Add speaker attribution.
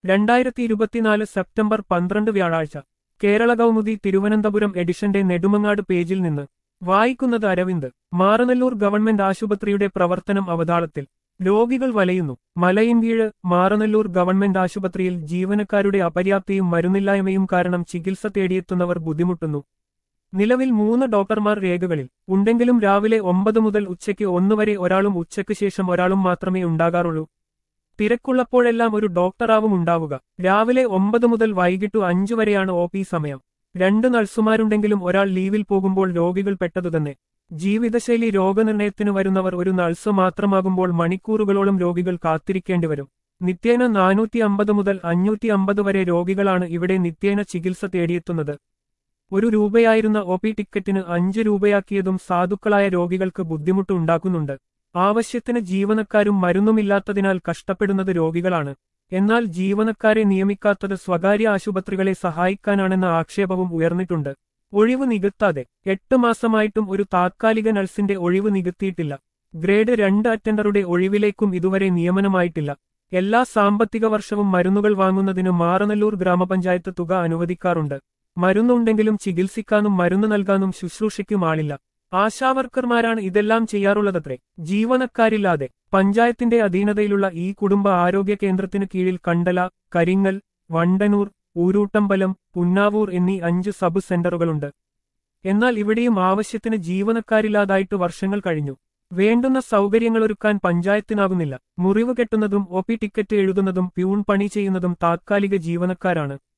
Speaker 1: രണ്ടായിരത്തി ഇരുപത്തിനാല് സെപ്റ്റംബർ പന്ത്രണ്ട് വ്യാഴാഴ്ച കേരള കൗമുദി തിരുവനന്തപുരം എഡിഷന്റെ നെടുമങ്ങാട് പേജിൽ നിന്ന് വായിക്കുന്നത് അരവിന്ദ് മാറനല്ലൂർ ഗവൺമെന്റ് ആശുപത്രിയുടെ പ്രവർത്തനം അവതാളത്തിൽ രോഗികൾ വലയുന്നു മലയിൻകീഴ് മാറനല്ലൂർ ഗവൺമെന്റ് ആശുപത്രിയിൽ ജീവനക്കാരുടെ അപര്യാപ്തിയും മരുന്നില്ലായ്മയും കാരണം ചികിത്സ തേടിയെത്തുന്നവർ ബുദ്ധിമുട്ടുന്നു നിലവിൽ മൂന്ന് ഡോക്ടർമാർ രേഖകളിൽ ഉണ്ടെങ്കിലും രാവിലെ ഒമ്പത് മുതൽ ഉച്ചയ്ക്ക് ഒന്ന് വരെ ഒരാളും ഉച്ചയ്ക്ക് ശേഷം ഒരാളും മാത്രമേ ഉണ്ടാകാറുള്ളൂ തിരക്കുള്ളപ്പോഴെല്ലാം ഒരു ഡോക്ടറാവും ഉണ്ടാവുക രാവിലെ ഒമ്പത് മുതൽ വൈകിട്ടു അഞ്ചു വരെയാണ് ഒ പി സമയം രണ്ട് നഴ്സുമാരുണ്ടെങ്കിലും ഒരാൾ ലീവിൽ പോകുമ്പോൾ രോഗികൾ പെട്ടതുതന്നെ ജീവിതശൈലി രോഗനിർണയത്തിന് വരുന്നവർ ഒരു നഴ്സ് മാത്രമാകുമ്പോൾ മണിക്കൂറുകളോളം രോഗികൾ കാത്തിരിക്കേണ്ടിവരും നിത്യേന നാനൂറ്റി അമ്പത് മുതൽ അഞ്ഞൂറ്റി അമ്പത് വരെ രോഗികളാണ് ഇവിടെ നിത്യേന ചികിത്സ തേടിയെത്തുന്നത് ഒരു രൂപയായിരുന്ന ഒ പി ടിക്കറ്റിന് അഞ്ച് രൂപയാക്കിയതും സാധുക്കളായ രോഗികൾക്ക് ബുദ്ധിമുട്ട് ഉണ്ടാക്കുന്നുണ്ട് ആവശ്യത്തിന് ജീവനക്കാരും മരുന്നുമില്ലാത്തതിനാൽ കഷ്ടപ്പെടുന്നത് രോഗികളാണ് എന്നാൽ ജീവനക്കാരെ നിയമിക്കാത്തത് സ്വകാര്യ ആശുപത്രികളെ സഹായിക്കാനാണെന്ന ആക്ഷേപവും ഉയർന്നിട്ടുണ്ട് ഒഴിവ് നികത്താതെ എട്ട് മാസമായിട്ടും ഒരു താത്കാലിക നഴ്സിന്റെ ഒഴിവ് നികത്തിയിട്ടില്ല ഗ്രേഡ് രണ്ട് അറ്റൻഡറുടെ ഒഴിവിലേക്കും ഇതുവരെ നിയമനമായിട്ടില്ല എല്ലാ സാമ്പത്തിക വർഷവും മരുന്നുകൾ വാങ്ങുന്നതിന് മാറനല്ലൂർ ഗ്രാമപഞ്ചായത്ത് തുക അനുവദിക്കാറുണ്ട് മരുന്നുണ്ടെങ്കിലും ചികിത്സിക്കാനും മരുന്ന് നൽകാനും ശുശ്രൂഷയ്ക്കും ആളില്ല ആശാവർക്കർമാരാണ് ഇതെല്ലാം ചെയ്യാറുള്ളതത്രേ ജീവനക്കാരില്ലാതെ പഞ്ചായത്തിന്റെ അധീനതയിലുള്ള ഈ കുടുംബ ആരോഗ്യ കേന്ദ്രത്തിന് കീഴിൽ കണ്ടല കരിങ്ങൽ വണ്ടനൂർ ഊരൂട്ടമ്പലം പുന്നാവൂർ എന്നീ അഞ്ച് സബ് സെന്ററുകളുണ്ട് എന്നാൽ ഇവിടെയും ആവശ്യത്തിന് ജീവനക്കാരില്ലാതായിട്ട് വർഷങ്ങൾ കഴിഞ്ഞു വേണ്ടുന്ന സൗകര്യങ്ങളൊരുക്കാൻ പഞ്ചായത്തിനാകുന്നില്ല മുറിവ് കെട്ടുന്നതും ഒ പി ടിക്കറ്റ് എഴുതുന്നതും പ്യൂൺ പണി ചെയ്യുന്നതും താത്കാലിക ജീവനക്കാരാണ്